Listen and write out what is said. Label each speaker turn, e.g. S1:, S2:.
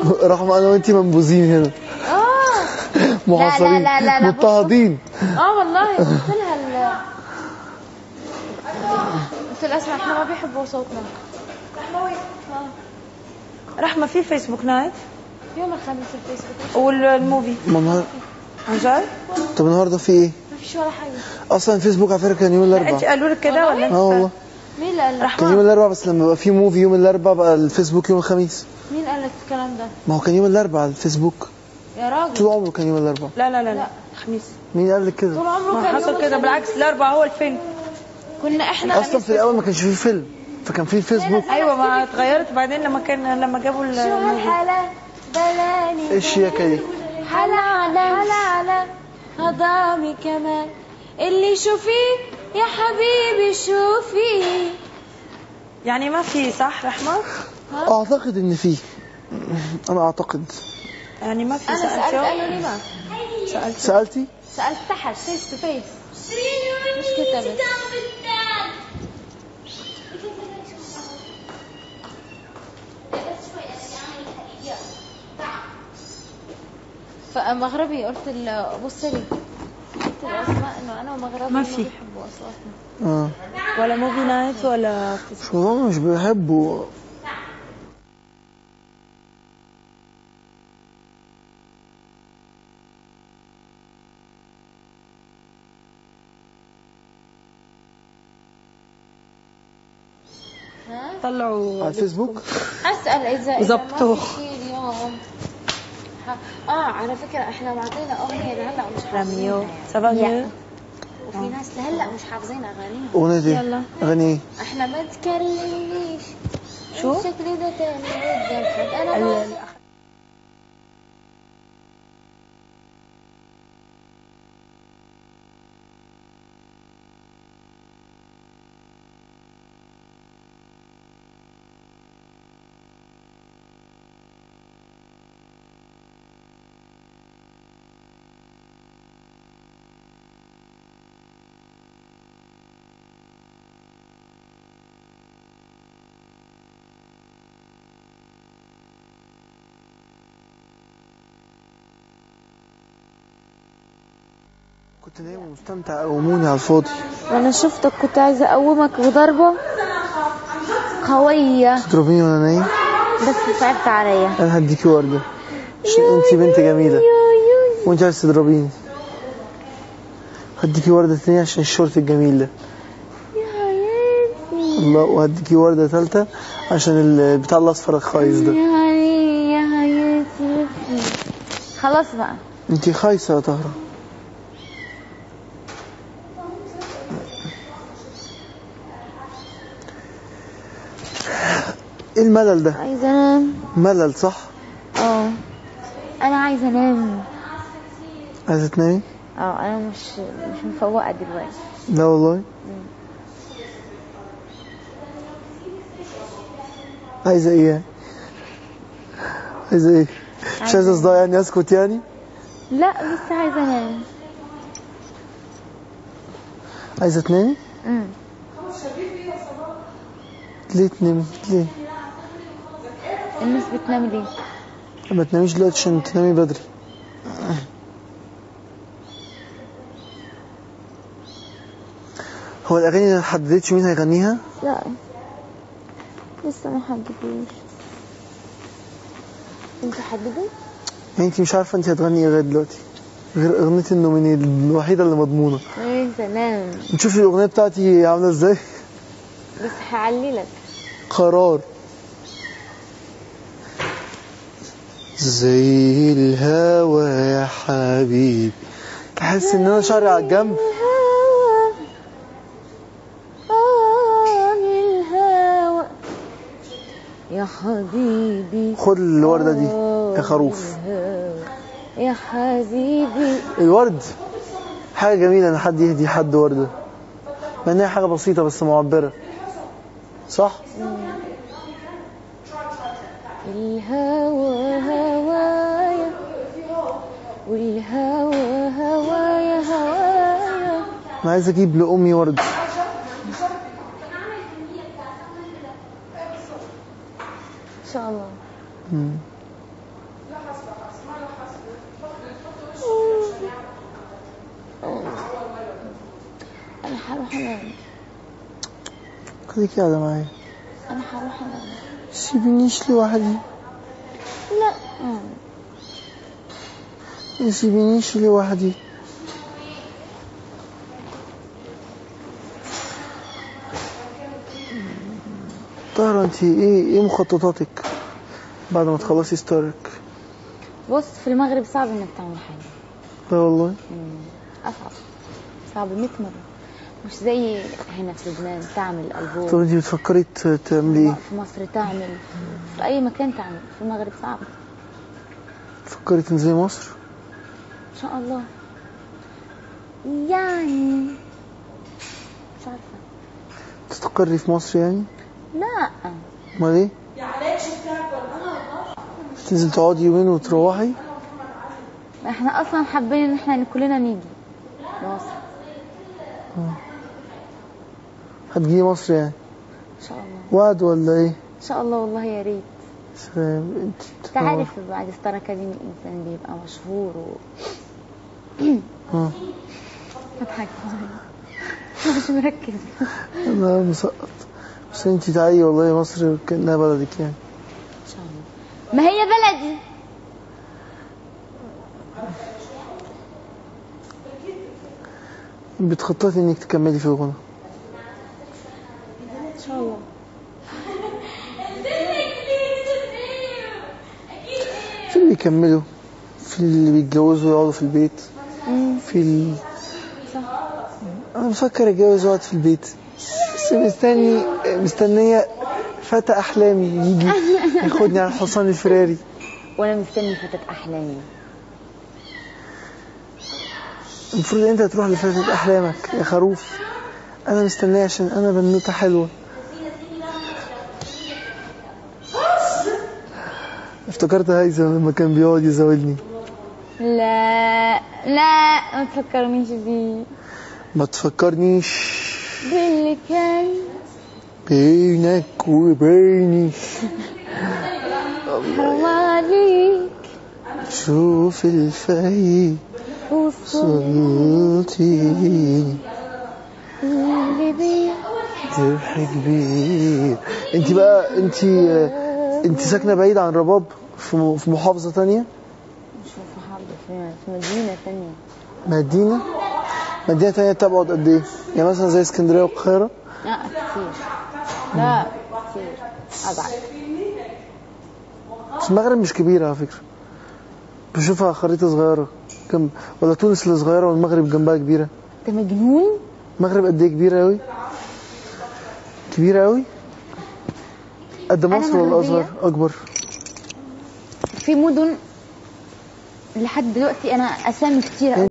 S1: رحمة انا وانتي منبوذين هنا
S2: اه
S1: محاصرين
S2: لا، لا، لا، بص-
S1: مضطهدين
S2: اه والله قلت لها ال قلت لها اسمع احنا ما بيحبوا صوتنا
S3: رحمة في فيسبوك نايت
S2: يوم الخميس الفيسبوك
S3: والموفي
S1: ما النهار-
S3: عن جد؟
S1: طب النهارده في ايه؟
S2: ما فيش ولا حاجه
S1: اصلا فيسبوك على فكره كان يوم
S3: انت
S1: الاربعاء
S3: قالوا لك كده ولا انت
S1: اه والله
S2: مين اللي قال لك
S1: كان يوم الاربعاء بس لما بقى في موفي يوم الاربعاء بقى الفيسبوك يوم الخميس
S2: مين قال لك الكلام ده
S1: ما هو كان يوم الاربعاء على الفيسبوك
S2: يا راجل
S1: طول عمره كان يوم الاربعاء
S3: لا لا لا
S2: لا.
S3: لا خميس
S1: مين قال لك كده؟
S2: طول عمره
S3: ما
S2: كان
S3: حصل
S2: يوم
S3: كده
S2: الخميس.
S3: بالعكس الاربعاء هو الفيلم
S2: كنا احنا
S1: اصلا في الاول ما كانش فيه فيلم فكان فيه الفيسبوك
S3: ايوه ما اتغيرت بعدين لما كان لما جابوا ال-
S2: شو
S3: الموفي
S2: هالحلا بلاني
S1: ايش هي كده؟
S2: حلا على حلا على هضامي كمان اللي شوفيه يا حبيبي شوفيه
S3: يعني ما في صح رحمة؟
S1: اعتقد ان فيه انا اعتقد
S3: يعني ما في
S2: انا سالت
S3: سألته؟
S2: قالوا لي ما
S3: سألت
S1: سالتي؟
S2: سالت تحت فيس تو فيس مش كتبت فمغربي قلت له بص لي قلت لاسماء انه انا ومغربي
S3: ما في.
S2: بيحبوا اصواتنا
S1: اه
S3: ولا موفي نايت ولا فيسبوك
S1: شو هو مش بيحبوا
S2: ها
S3: طلعوا
S1: على الفيسبوك
S2: اسال اذا اذا
S3: زبطوه.
S2: ما في شيء اليوم ح- اه على فكره احنا معطينا اغنيه لهلا مش حافظينها
S3: راميو
S2: يعني.
S3: سافانيو
S2: وفي ناس لهلا مش حافظين اغانيها
S1: اغنية ايه؟
S3: يلا.
S1: اغنية ايه؟
S2: احنا ما تكلمنيش
S3: شو؟
S2: شكلي ده تاني قدام حد انا
S3: ال-
S2: ما
S3: ال-
S1: كنت نايم ومستمتع قوموني على الفاضي
S2: وانا شفتك كنت عايزه اقومك بضربه قويه
S1: تضربيني وانا نايم
S2: بس صعبت عليا
S1: انا هديكي وردة عشان انتي بنت جميلة وانت عايز تضربيني هديكي وردة تانية عشان الشورت الجميل ده
S2: يا حياتي
S1: الله وهديكي وردة تالتة عشان ال- بتاع الأصفر الخايس ده
S2: يا حياتي يا حياتي خلاص بقى
S1: انتي خايسة يا طهرة ايه الملل ده
S2: عايزه انام
S1: ملل صح
S2: اه انا عايزه انام
S1: عايزة تنامي
S2: اه انا مش مش مفوقه دلوقتي
S1: لا والله عايزة ايه يعني عايزة ايه مش عايزة اصدق يعني اسكت يعني
S2: لا بس عايزه انام
S1: عايزة تنامي
S2: امم
S1: ليه تنامي ليه
S2: الناس بتنام ليه
S1: ما تناميش دلوقتي عشان تنامي بدري هو الأغاني ما حددتش مين هيغنيها؟
S2: لا لسه ما حددوش انت حددوا
S1: يعني انت مش عارفة انت هتغني ايه لغاية دلوقتي غير أغنية النوميني الوحيدة اللي مضمونة
S2: عايزه انام
S1: نشوف الأغنية بتاعتي عاملة ازاي
S2: بس هعللك
S1: قرار زي الهوى يا حبيبي تحس ان انا شعري على الجنب
S2: الهوى آه الهوى يا حبيبي
S1: خد الوردة دي يا خروف
S2: الهوى يا حبيبي
S1: الورد حاجة جميلة ان حد يهدي حد وردة مع انها حاجة بسيطة بس معبرة صح؟
S2: الهوى هوايا والهوى هوايا هوايا
S1: انا عايز اجيب لأمي ورد
S2: ان شاء الله
S1: مم.
S2: هروح انام
S1: خليكي قاعدة معايا
S2: انا هروح انام
S1: سيبينيش لوحدي
S2: لا آه.
S1: ما سيبينيش لوحدي طاهرة انت ايه ايه مخططاتك بعد ما تخلصي ستارك
S2: بص في المغرب صعب انك تعمل حاجه
S1: لا والله
S2: مم. اصعب صعب 100 مره مش زي هنا في لبنان تعمل
S1: طب
S2: البوم
S1: انت بتفكري ت- تعملي ايه
S2: في مصر تعمل في اي مكان تعمل في المغرب صعب
S1: تفكري تنزلي مصر
S2: ان شاء الله يعني مش عارفه
S1: تستقري في مصر يعني
S2: لا
S1: امال ايه تنزل تقعدي يومين وتروحي
S2: احنا اصلا حابين ان احنا كلنا نيجي لمصر
S1: هتجيلي مصر يعني
S2: ان شاء الله
S1: وعد ولا ايه
S2: ان شاء الله والله يا ريت
S1: سلام انت
S2: انت عارف بعد ستار اكاديمي الانسان بيبقى مشهور و
S1: اه
S2: بضحك مش مركز
S1: انا مسقط بس انت تعالي والله مصر كانها بلدك يعني
S2: ان شاء الله ما هي بلدي
S1: بتخططي انك تكملي في الغنى
S2: ان شاء الله
S1: في اللي بيكملوا في اللي بيتجوزوا ويقعدوا في البيت
S2: امم
S1: في ال...
S2: صح
S1: انا بفكر اتجوز واقعد في البيت بس مستني مستنيه فتى احلامي يجي ياخدني على الحصان الفراري
S2: وانا مستني فتاة احلامي
S1: المفروض انت تروح لفتاة احلامك يا خروف انا مستنيه عشان انا بنوته حلوه افتكرت هيثم لما كان بيقعد يزاولني
S2: لا لا ما تفكرنيش بيه
S1: ما تفكرنيش
S2: باللي كان
S1: بينك وبيني
S2: حرام عليك
S1: شوف الفايق
S2: وصل
S1: صوتي
S2: اللي بيه
S1: جرح كبير انت بقى انت انت ساكنه بعيد عن رباب في م- في محافظه تانية
S2: مش في محافظة في في مدينة ثانية
S1: مدينه مدينه تانية تبعد قد ايه يعني مثلا زي اسكندريه والقاهره
S2: لا كتير لا كتير أبعد
S1: بس المغرب مش كبيره على فكره بشوفها خريطه صغيره كم ولا تونس اللي صغيره والمغرب جنبها كبيره
S2: أنت مجنون؟
S1: المغرب قد ايه كبيره قوي كبيره قوي قد
S2: أنا
S1: مصر ولا
S2: مغربية.
S1: اصغر اكبر
S2: في مدن لحد دلوقتي أنا أسامي كتير